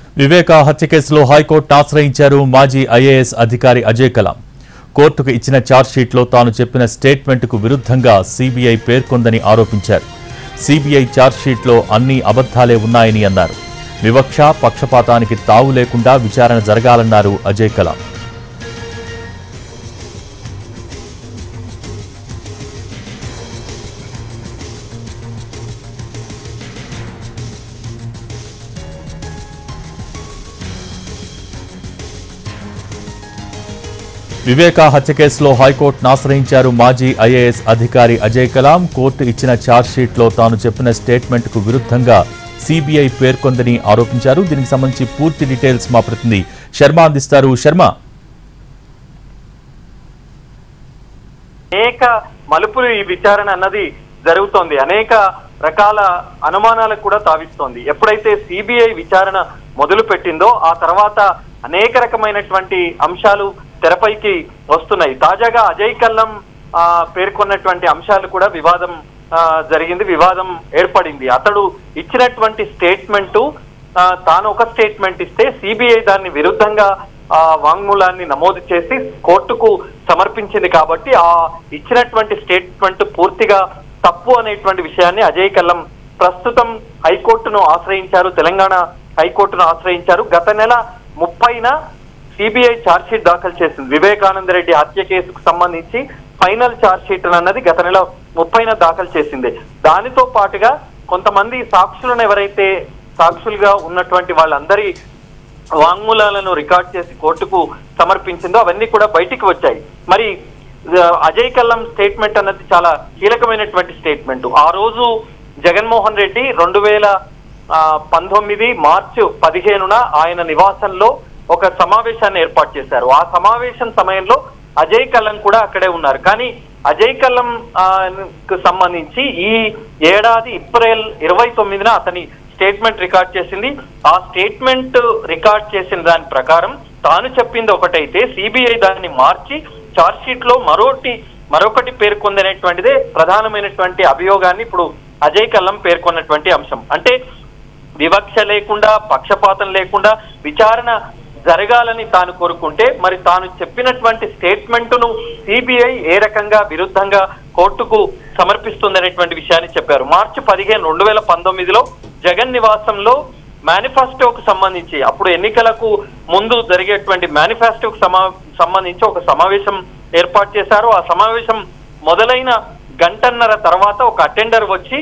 వివేక హత్య కేసులో హైకోర్టును ఆశ్రయించారు మాజీ ఐఏఎస్ అధికారి అజయ్ కలాం కోర్టుకు ఇచ్చిన ఛార్జ్షీట్లో తాను చెప్పిన స్టేట్మెంట్కు విరుద్ధంగా సీబీఐ పేర్కొందని ఆరోపించారు సీబీఐ ఛార్జ్షీట్లో అన్ని అబద్ధాలే ఉన్నాయని అన్నారు వివక్ష పక్షపాతానికి తావు లేకుండా విచారణ జరగాలన్నారు అజయ్ కలాం వివేక హత్య కేసులో హైకోర్టును ఆశ్రయించారు మాజీ ఐఏఎస్ అధికారి అజయ్ కలాం కోర్టు ఇచ్చిన ఛార్జ్షీట్లో తాను చెప్పిన స్టేట్మెంట్కు విరుద్ధంగా సీబీఐ పేర్కొందని ఆరోపించారు దీనికి సంబంధించి పూర్తి డీటెయిల్స్ మా ప్రతినిధి శర్మ అందిస్తారు శర్మ అనేక మలుపులు ఈ విచారణ అన్నది జరుగుతోంది అనేక రకాల అనుమానాలకు కూడా తావిస్తోంది ఎప్పుడైతే సిబిఐ విచారణ మొదలు పెట్టిందో ఆ తర్వాత అనేక రకమైనటువంటి అంశాలు తెరపైకి వస్తున్నాయి తాజాగా అజయ్ కల్లం ఆ, పేర్కొన్నటువంటి అంశాలు కూడా వివాదం ఆ, జరిగింది వివాదం ఏర్పడింది అతడు ఇచ్చినటువంటి స్టేట్మెంటు ఆ, తాను ఒక స్టేట్మెంట్ ఇస్తే సిబిఐ దాన్ని విరుద్ధంగా ఆ వాంగ్మూలాన్ని నమోదు చేసి కోర్టుకు సమర్పించింది కాబట్టి ఆ ఇచ్చినటువంటి స్టేట్మెంట్ పూర్తిగా తప్పు అనేటువంటి విషయాన్ని అజయ్ కల్లం ప్రస్తుతం హైకోర్టును ఆశ్రయించారు తెలంగాణ హైకోర్టును ఆశ్రయించారు గత నెల ముప్పైన సిబిఐ ఛార్జ్షీట్ దాఖలు చేసింది వివేకానంద రెడ్డి హత్య కేసుకు సంబంధించి ఫైనల్ ఛార్జ్షీట్ అన్నది గత నెల ముప్పైన దాఖలు చేసింది దానితో పాటుగా కొంతమంది సాక్షులను ఎవరైతే సాక్షులుగా ఉన్నటువంటి వాళ్ళందరి వాంగ్మూలాలను రికార్డ్ చేసి కోర్టుకు సమర్పించిందో అవన్నీ కూడా బయటికి వచ్చాయి మరి ఆ, అజయ్ కల్లం స్టేట్మెంట్ అన్నది చాలా కీలకమైనటువంటి స్టేట్మెంట్ ఆ రోజు జగన్మోహన్ రెడ్డి రెండు వేల ఆ, పంతొమ్మిది మార్చి పదిహేనున ఆయన నివాసంలో ఒక సమావేశాన్ని ఏర్పాటు చేశారు ఆ సమావేశం సమయంలో అజయ్ కల్లం కూడా అక్కడే ఉన్నారు కానీ అజయ్ కల్లం ఆ, కు సంబంధించి ఈ ఏడాది ఏప్రిల్ ఇరవై తొమ్మిదిన అతని స్టేట్మెంట్ రికార్డ్ చేసింది ఆ స్టేట్మెంట్ రికార్డ్ చేసిన దాని ప్రకారం తాను చెప్పింది ఒకటైతే సిబిఐ దాన్ని మార్చి ఛార్జ్ షీట్ లో మరొకటి మరొకటి పేర్కొందనేటువంటిదే ప్రధానమైనటువంటి అభియోగాన్ని ఇప్పుడు అజయ్ కల్లం పేర్కొన్నటువంటి అంశం అంటే వివక్ష లేకుండా పక్షపాతం లేకుండా విచారణ జరగాలని తాను కోరుకుంటే మరి తాను చెప్పినటువంటి స్టేట్మెంట్ ను సిబిఐ ఏ రకంగా విరుద్ధంగా కోర్టుకు సమర్పిస్తుందనేటువంటి విషయాన్ని చెప్పారు మార్చి పదిహేను రెండు వేల పంతొమ్మిదిలో జగన్ నివాసంలో మేనిఫెస్టోకు సంబంధించి అప్పుడు ఎన్నికలకు ముందు జరిగేటువంటి మేనిఫెస్టోకు సమా సంబంధించి ఒక సమావేశం ఏర్పాటు చేశారు ఆ సమావేశం మొదలైన గంటన్నర తర్వాత ఒక అటెండర్ వచ్చి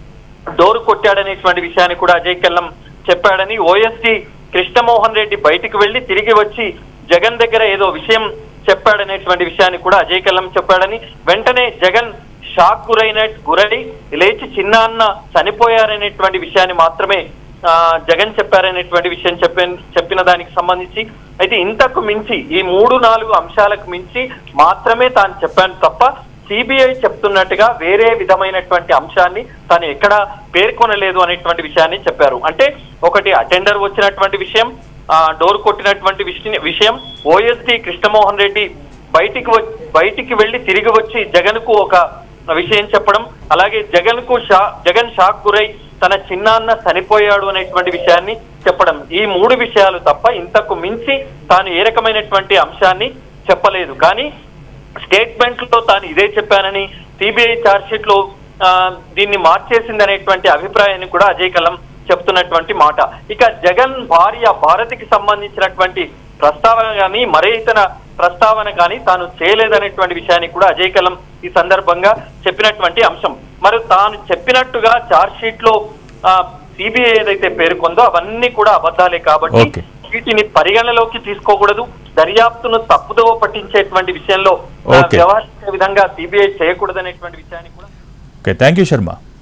డోరు కొట్టాడనేటువంటి విషయాన్ని కూడా అజయ్ కల్లం చెప్పాడని ఓఎస్డి కృష్ణమోహన్ రెడ్డి బయటికి వెళ్లి తిరిగి వచ్చి జగన్ దగ్గర ఏదో విషయం చెప్పాడనేటువంటి విషయాన్ని కూడా అజయ్ కల్లం చెప్పాడని వెంటనే జగన్ షాక్ గురైన గురై లేచి చిన్న అన్న చనిపోయారనేటువంటి విషయాన్ని మాత్రమే ఆ, జగన్ చెప్పారనేటువంటి విషయం చెప్పిన చెప్పిన దానికి సంబంధించి అయితే ఇంతకు మించి ఈ మూడు నాలుగు అంశాలకు మించి మాత్రమే తాను చెప్పాను తప్ప సిబిఐ చెప్తున్నట్టుగా వేరే విధమైనటువంటి అంశాన్ని తాను ఎక్కడ పేర్కొనలేదు అనేటువంటి విషయాన్ని చెప్పారు అంటే ఒకటి అటెండర్ వచ్చినటువంటి విషయం ఆ డోర్ కొట్టినటువంటి విషయ- విషయం ఓఎస్డి కృష్ణమోహన్ రెడ్డి బయటికి వ- బయటికి వెళ్లి తిరిగి వచ్చి జగన్ కు ఒక విషయం చెప్పడం అలాగే జగన్ కు షా జగన్ షాక్ గురై తన చిన్నాన్న చనిపోయాడు అనేటువంటి విషయాన్ని చెప్పడం ఈ మూడు విషయాలు తప్ప ఇంతకు మించి తాను ఏ రకమైనటువంటి అంశాన్ని చెప్పలేదు కానీ స్టేట్మెంట్ లో తాను ఇదే చెప్పానని సిబిఐ ఛార్జ్ షీట్ లో ఆ, దీన్ని మార్చేసింది అనేటువంటి అభిప్రాయాన్ని కూడా అజయ్ కలం చెప్తున్నటువంటి మాట ఇక జగన్ భార్య భారతికి సంబంధించినటువంటి ప్రస్తావన కానీ మరే ఇతర ప్రస్తావన కానీ తాను చేయలేదనేటువంటి విషయాన్ని కూడా అజయ్ కలం ఈ సందర్భంగా చెప్పినటువంటి అంశం మరి తాను చెప్పినట్టుగా ఛార్జ్ షీట్ లో సిబిఐ ఏదైతే పేర్కొందో అవన్నీ కూడా అబద్ధాలే కాబట్టి Okay. వీటిని పరిగణలోకి తీసుకోకూడదు దర్యాప్తును తప్పుదోవ పట్టించేటువంటి విషయంలో ఆ, Okay. వ్యవహరించే విధంగా సిబిఐ చేయకూడదనేటువంటి విషయాన్ని కూడా ఓకే థ్యాంక్ యూ శర్మ